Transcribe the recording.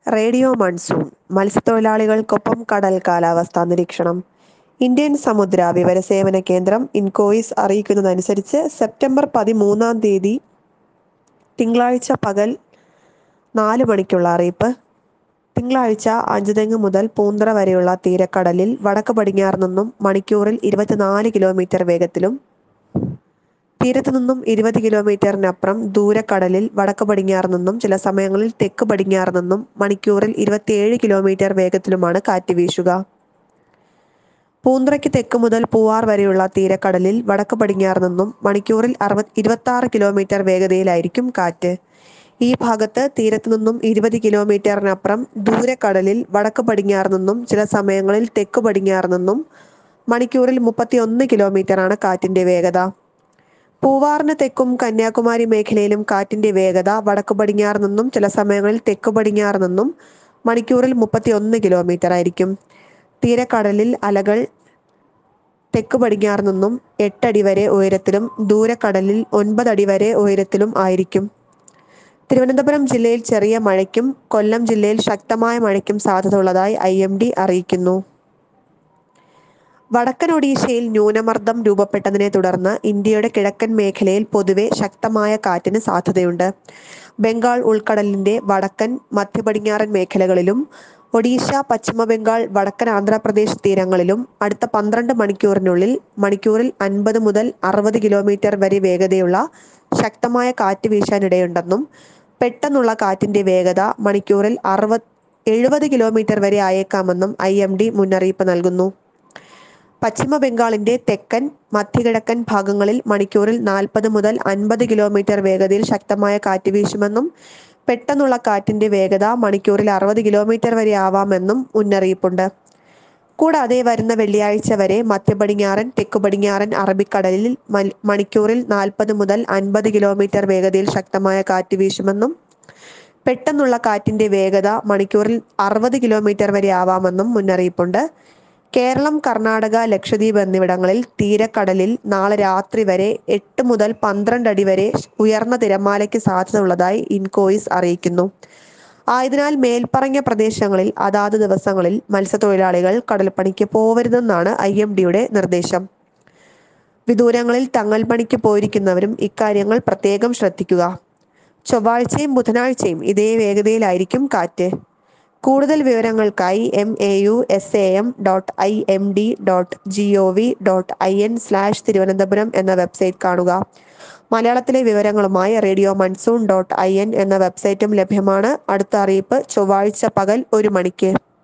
radio monsoon മത്സ്യത്തൊഴിലാളികൾക്കൊപ്പം കടൽ കാലാവസ്ഥാ നിരീക്ഷണം ഇന്ത്യൻ സമുദ്ര വിവരസേവന കേന്ദ്രം ഇൻകോയിസ് അറിയിക്കുന്നതനുസരിച്ച് സെപ്റ്റംബർ പതിമൂന്നാം തീയതി തിങ്കളാഴ്ച പകൽ നാല് മണിക്കുള്ള അറിയിപ്പ് തിങ്കളാഴ്ച അഞ്ചുതെങ്ങ് മുതൽ പൂന്തറ വരെയുള്ള തീരക്കടലിൽ വടക്ക് പടിഞ്ഞാറ് നിന്നും മണിക്കൂറിൽ ഇരുപത്തിനാല് കിലോമീറ്റർ വേഗത്തിലും തീരത്തു നിന്നും ഇരുപത് കിലോമീറ്ററിനപ്പുറം ദൂരക്കടലിൽ വടക്ക് പടിഞ്ഞാറ് നിന്നും ചില സമയങ്ങളിൽ തെക്ക് പടിഞ്ഞാറ് നിന്നും മണിക്കൂറിൽ ഇരുപത്തിയേഴ് കിലോമീറ്റർ വേഗത്തിലുമാണ് കാറ്റ് വീശുക പൂന്തറയ്ക്ക് തെക്ക് മുതൽ പൂവാർ വരെയുള്ള തീരക്കടലിൽ വടക്ക് പടിഞ്ഞാറ് നിന്നും മണിക്കൂറിൽ അറുപത് ഇരുപത്തി ആറ് കിലോമീറ്റർ വേഗതയിലായിരിക്കും കാറ്റ് ഈ ഭാഗത്ത് തീരത്തു നിന്നും ഇരുപത് കിലോമീറ്ററിനപ്പുറം ദൂരക്കടലിൽ വടക്ക് പടിഞ്ഞാറ് നിന്നും ചില സമയങ്ങളിൽ തെക്ക് പടിഞ്ഞാറ് നിന്നും മണിക്കൂറിൽ മുപ്പത്തിയൊന്ന് കിലോമീറ്ററാണ് കാറ്റിന്റെ വേഗത പൂവാറിന് തെക്കും കന്യാകുമാരി മേഖലയിലും കാറ്റിന്റെ വേഗത വടക്ക് പടിഞ്ഞാറ് നിന്നും ചില സമയങ്ങളിൽ തെക്ക് പടിഞ്ഞാറ് നിന്നും മണിക്കൂറിൽ മുപ്പത്തിയൊന്ന് കിലോമീറ്റർ ആയിരിക്കും തീരക്കടലിൽ അലകൾ തെക്ക് പടിഞ്ഞാറ് നിന്നും എട്ടടി വരെ ഉയരത്തിലും ദൂരക്കടലിൽ ഒൻപത് അടി വരെ ഉയരത്തിലും ആയിരിക്കും തിരുവനന്തപുരം ജില്ലയിൽ ചെറിയ മഴയ്ക്കും കൊല്ലം ജില്ലയിൽ ശക്തമായ മഴയ്ക്കും സാധ്യത ഉള്ളതായി ഐ എം ഡി അറിയിക്കുന്നു വടക്കൻ ഒഡീഷയിൽ ന്യൂനമർദ്ദം രൂപപ്പെട്ടതിനെ തുടർന്ന് ഇന്ത്യയുടെ കിഴക്കൻ മേഖലയിൽ പൊതുവെ ശക്തമായ കാറ്റിന് സാധ്യതയുണ്ട് ബംഗാൾ ഉൾക്കടലിന്റെ വടക്കൻ മധ്യ പടിഞ്ഞാറൻ മേഖലകളിലും ഒഡീഷ പശ്ചിമ ബംഗാൾ വടക്കൻ ആന്ധ്രാപ്രദേശ് തീരങ്ങളിലും അടുത്ത പന്ത്രണ്ട് മണിക്കൂറിനുള്ളിൽ മണിക്കൂറിൽ അൻപത് മുതൽ അറുപത് കിലോമീറ്റർ വരെ വേഗതയുള്ള ശക്തമായ കാറ്റ് വീശാനിടയുണ്ടെന്നും പെട്ടെന്നുള്ള കാറ്റിന്റെ വേഗത മണിക്കൂറിൽ അറുപത് എഴുപത് കിലോമീറ്റർ വരെ ആയേക്കാമെന്നും ഐ എം ഡി മുന്നറിയിപ്പ് നൽകുന്നു പശ്ചിമ ബംഗാളിന്റെ തെക്കൻ മധ്യകിഴക്കൻ ഭാഗങ്ങളിൽ മണിക്കൂറിൽ നാൽപ്പത് മുതൽ അൻപത് കിലോമീറ്റർ വേഗതയിൽ ശക്തമായ കാറ്റ് വീശുമെന്നും പെട്ടെന്നുള്ള കാറ്റിന്റെ വേഗത മണിക്കൂറിൽ അറുപത് കിലോമീറ്റർ വരെ ആവാമെന്നും മുന്നറിയിപ്പുണ്ട് കൂടാതെ വരുന്ന വെള്ളിയാഴ്ച വരെ മധ്യ പടിഞ്ഞാറൻ തെക്കു പടിഞ്ഞാറൻ അറബിക്കടലിൽ മണിക്കൂറിൽ നാൽപ്പത് മുതൽ അൻപത് കിലോമീറ്റർ വേഗതയിൽ ശക്തമായ കാറ്റ് വീശുമെന്നും പെട്ടെന്നുള്ള കാറ്റിന്റെ വേഗത മണിക്കൂറിൽ അറുപത് കിലോമീറ്റർ വരെ ആവാമെന്നും മുന്നറിയിപ്പുണ്ട് കേരളം കർണാടക ലക്ഷദ്വീപ് എന്നിവിടങ്ങളിൽ തീരക്കടലിൽ നാളെ രാത്രി വരെ എട്ട് മുതൽ പന്ത്രണ്ട് അടി വരെ ഉയർന്ന തിരമാലയ്ക്ക് സാധ്യത ഉള്ളതായി ഇൻകോയിസ് അറിയിക്കുന്നു ആയതിനാൽ മേൽപ്പറഞ്ഞ പ്രദേശങ്ങളിൽ അതാത് ദിവസങ്ങളിൽ മത്സ്യത്തൊഴിലാളികൾ കടൽപ്പണിക്ക് പോവരുതെന്നാണ് ഐ എം ഡിയുടെ നിർദ്ദേശം വിദൂരങ്ങളിൽ തങ്ങൽ പണിക്ക് പോയിരിക്കുന്നവരും ഇക്കാര്യങ്ങൾ പ്രത്യേകം ശ്രദ്ധിക്കുക ചൊവ്വാഴ്ചയും ബുധനാഴ്ചയും ഇതേ വേഗതയിലായിരിക്കും കാറ്റ് കൂടുതൽ വിവരങ്ങൾക്കായി M A U S A M dot I M D dot G O V dot I N slash Thiruvananthapuram എന്ന വെബ്സൈറ്റ് കാണുക മലയാളത്തിലെ വിവരങ്ങളുമായി radio monsoon dot I N എന്ന വെബ്സൈറ്റും ലഭ്യമാണ് അടുത്ത അറിയിപ്പ് ചൊവ്വാഴ്ച പകൽ ഒരു മണിക്ക്